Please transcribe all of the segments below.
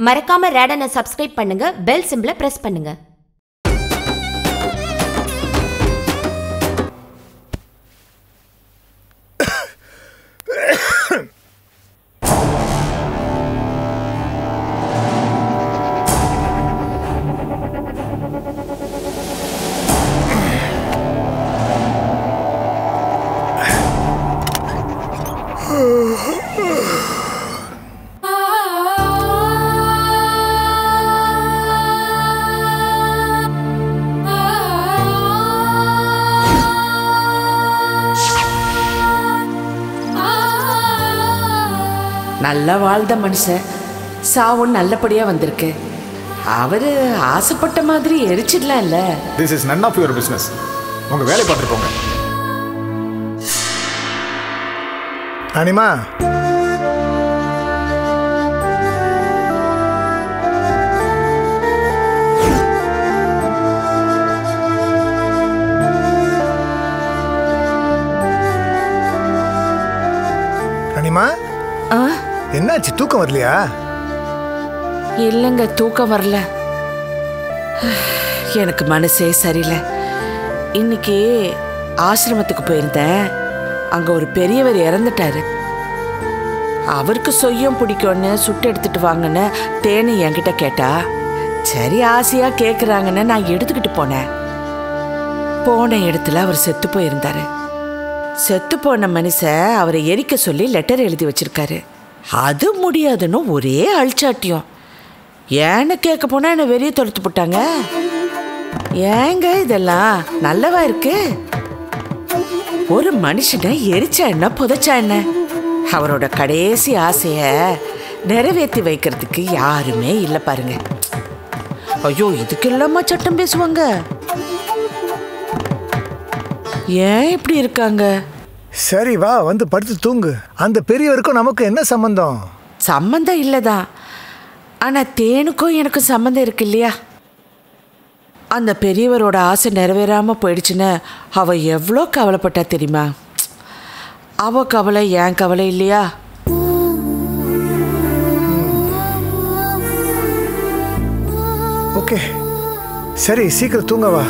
மறக்காம ரேடனை சப்ஸ்கிரைப் பண்ணுங்க பெல் சிம்பிளை பிரஸ் பண்ணுங்க நல்லா வாழ்ந்த மனுஷன் சாவும் நல்லபடியாக வந்திருக்கு அவர் ஆசைப்பட்ட மாதிரி எரிச்சிடலாம் இல்லை this is none of your business உங்கள் வேலை பார்த்துட்டு போங்க அனிமா அனிமா ஆ என்னாச்சு தூக்கம் வரலையா இல்லைங்க தூக்கம் வரல எனக்கு மனசே சரியில்லை இன்னைக்கு ஆசிரமத்துக்கு போயிருந்தேன் அங்கே ஒரு பெரியவர் இறந்துட்டாரு அவருக்கு சொய்யம் பிடிக்கும்னு சுட்டு எடுத்துட்டு வாங்கன்னு தேனி என்கிட்ட கேட்டா சரி ஆசையாக கேட்குறாங்கன்னு நான் எடுத்துக்கிட்டு போனேன் போன இடத்துல அவர் செத்து போயிருந்தாரு செத்து போன மனுஷன் அவரை எரிக்க சொல்லி லெட்டர் எழுதி வச்சிருக்காரு அது முடியாதுன்னு ஒரே அழிச்சாட்டியம் ஏன்னு கேட்க போனா என்ன வெளியே தொலைத்து போட்டாங்க ஏங்க இதெல்லாம் நல்லவா இருக்கு ஒரு மனுஷனை எரிச்சா என்ன புதைச்சா என்ன அவரோட கடைசி ஆசைய நிறைவேற்றி வைக்கிறதுக்கு யாருமே இல்லை பாருங்க ஐயோ இதுக்கு இல்லாம சட்டம் பேசுவாங்க ஏன் இப்படி இருக்காங்க சரி வா வந்து படுத்து தூங்கு அந்த பெரியவருக்கும் நமக்கு என்ன சம்பந்தம் சம்மந்தம் இல்லைதான் ஆனால் தேனுக்கும் எனக்கும் சம்மந்தம் இருக்கு இல்லையா அந்த பெரியவரோட ஆசை நிறைவேறாமல் போயிடுச்சுன்னு அவ எவ்வளோ கவலைப்பட்டா தெரியுமா அவ கவலை என் கவலை இல்லையா ஓகே சரி சீக்கிரம் தூங்க வா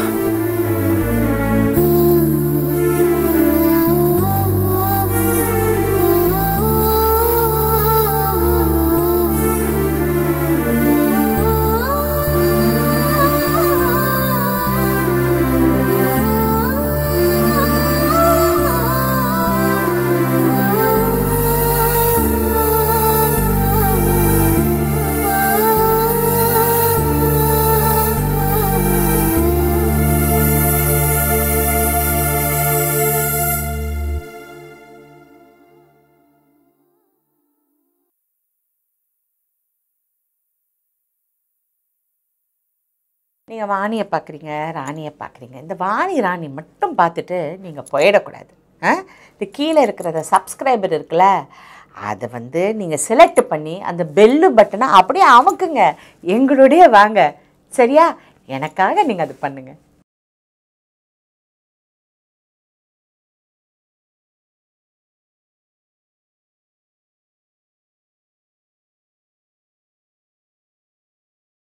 நீங்கள் வாணியை பார்க்குறீங்க ராணியை பார்க்குறீங்க இந்த வாணி ராணி மட்டும் பார்த்துட்டு நீங்கள் போயிடக்கூடாது ஆ இந்த கீழே இருக்கிறத சப்ஸ்கிரைபர் இருக்குல்ல அதை வந்து நீங்கள் செலக்ட் பண்ணி அந்த பெல்லு பட்டனை அப்படியே அமுக்குங்க எங்களுடைய வாங்க சரியா எனக்காக நீங்கள் அது பண்ணுங்கள்